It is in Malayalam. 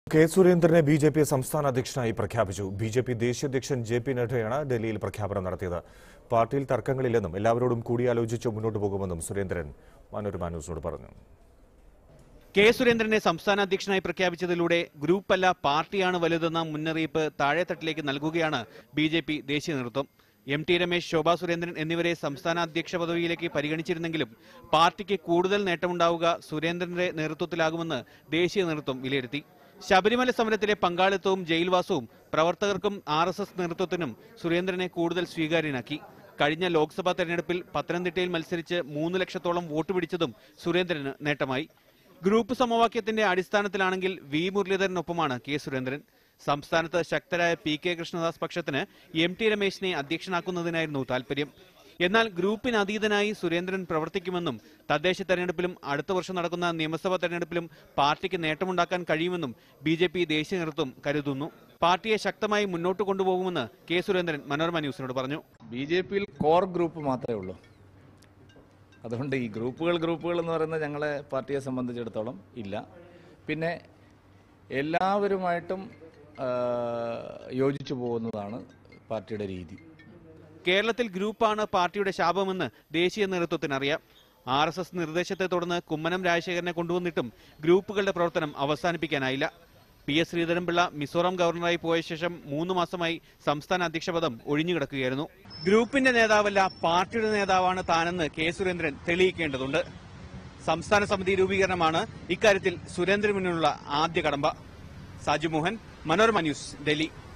കെ സുരേന്ദ്രനെ ബി ജെ പി സംസ്ഥാന അധ്യക്ഷനായി പ്രഖ്യാപിച്ചു ബി ജെ പി ദേശീയ അധ്യക്ഷൻ ജെ പി നഡ്ഡയാണ് ഡൽഹിയിൽ പ്രഖ്യാപനം നടത്തിയത് പാർട്ടിയിൽ തർക്കങ്ങളില്ലെന്നും എല്ലാവരോടും കൂടിയാലോചിച്ച് മുന്നോട്ട് പോകുമെന്നും സുരേന്ദ്രൻ മനോരമ ന്യൂസിനോട് പറഞ്ഞു കെ സുരേന്ദ്രനെ സംസ്ഥാന അധ്യക്ഷനായി പ്രഖ്യാപിച്ചതിലൂടെ ഗ്രൂപ്പല്ല പാർട്ടിയാണ് വലുതെന്ന മുന്നറിയിപ്പ് താഴെത്തട്ടിലേക്ക് നൽകുകയാണ് ബി ജെ പി ദേശീയ നേതൃത്വം എം ടി രമേശ് ശോഭാ സുരേന്ദ്രൻ എന്നിവരെ സംസ്ഥാന അധ്യക്ഷ പദവിയിലേക്ക് പരിഗണിച്ചിരുന്നെങ്കിലും പാർട്ടിക്ക് കൂടുതൽ നേട്ടമുണ്ടാവുക സുരേന്ദ്രന്റെ നേതൃത്വത്തിലാകുമെന്ന് ദേശീയ നേതൃത്വം വിലയിരുത്തി ശബരിമല സമരത്തിലെ പങ്കാളിത്തവും ജയിൽവാസവും പ്രവർത്തകർക്കും ആർ എസ് എസ് നേതൃത്വത്തിനും സുരേന്ദ്രനെ കൂടുതൽ സ്വീകാര്യനാക്കി കഴിഞ്ഞ ലോക്സഭാ തെരഞ്ഞെടുപ്പിൽ പത്തനംതിട്ടയിൽ മത്സരിച്ച് മൂന്ന് ലക്ഷത്തോളം വോട്ട് പിടിച്ചതും സുരേന്ദ്രന് നേട്ടമായി ഗ്രൂപ്പ് സമവാക്യത്തിന്റെ അടിസ്ഥാനത്തിലാണെങ്കിൽ വി മുരളീധരനൊപ്പമാണ് കെ സുരേന്ദ്രൻ സംസ്ഥാനത്ത് ശക്തരായ പി കെ കൃഷ്ണദാസ് പക്ഷത്തിന് എം ടി രമേശിനെ അധ്യക്ഷനാക്കുന്നതിനായിരുന്നു താൽപര്യം എന്നാൽ ഗ്രൂപ്പിന് അതീതനായി സുരേന്ദ്രൻ പ്രവർത്തിക്കുമെന്നും തദ്ദേശ തെരഞ്ഞെടുപ്പിലും അടുത്ത വർഷം നടക്കുന്ന നിയമസഭാ തെരഞ്ഞെടുപ്പിലും പാർട്ടിക്ക് നേട്ടമുണ്ടാക്കാൻ കഴിയുമെന്നും ബി ജെ പി ദേശീയ നേതൃത്വം കരുതുന്നു പാർട്ടിയെ ശക്തമായി മുന്നോട്ട് കൊണ്ടുപോകുമെന്ന് കെ സുരേന്ദ്രൻ മനോരമ ന്യൂസിനോട് പറഞ്ഞു ബി ജെ പിയിൽ കോർ ഗ്രൂപ്പ് മാത്രമേ ഉള്ളൂ അതുകൊണ്ട് ഈ ഗ്രൂപ്പുകൾ ഗ്രൂപ്പുകൾ എന്ന് പറയുന്നത് ഞങ്ങളെ പാർട്ടിയെ സംബന്ധിച്ചിടത്തോളം ഇല്ല പിന്നെ എല്ലാവരുമായിട്ടും ആ, യോജിച്ചു പോകുന്നതാണ് പാർട്ടിയുടെ രീതി കേരളത്തിൽ ഗ്രൂപ്പാണ് പാർട്ടിയുടെ ശാപമെന്ന് ദേശീയ നേതൃത്വത്തിന് അറിയാം ആർ എസ് എസ് നിർദ്ദേശത്തെ തുടർന്ന് കുമ്മനം രാജശേഖരനെ കൊണ്ടുവന്നിട്ടും ഗ്രൂപ്പുകളുടെ പ്രവർത്തനം അവസാനിപ്പിക്കാനായില്ല പി എസ് ശ്രീധരൻപിള്ള മിസോറാം ഗവർണറായി പോയ ശേഷം മൂന്ന് മാസമായി സംസ്ഥാന അധ്യക്ഷ പദം ഒഴിഞ്ഞുകിടക്കുകയായിരുന്നു ഗ്രൂപ്പിന്റെ നേതാവല്ല പാർട്ടിയുടെ നേതാവാണ് താനെന്ന് കെ സുരേന്ദ്രൻ തെളിയിക്കേണ്ടതുണ്ട് സംസ്ഥാന സമിതി രൂപീകരണമാണ് ഇക്കാര്യത്തിൽ സുരേന്ദ്രൻ മുന്നിലുള്ള ആദ്യ കടമ്പ സാജു മോഹൻ മനോരമ ന്യൂസ് ഡൽഹി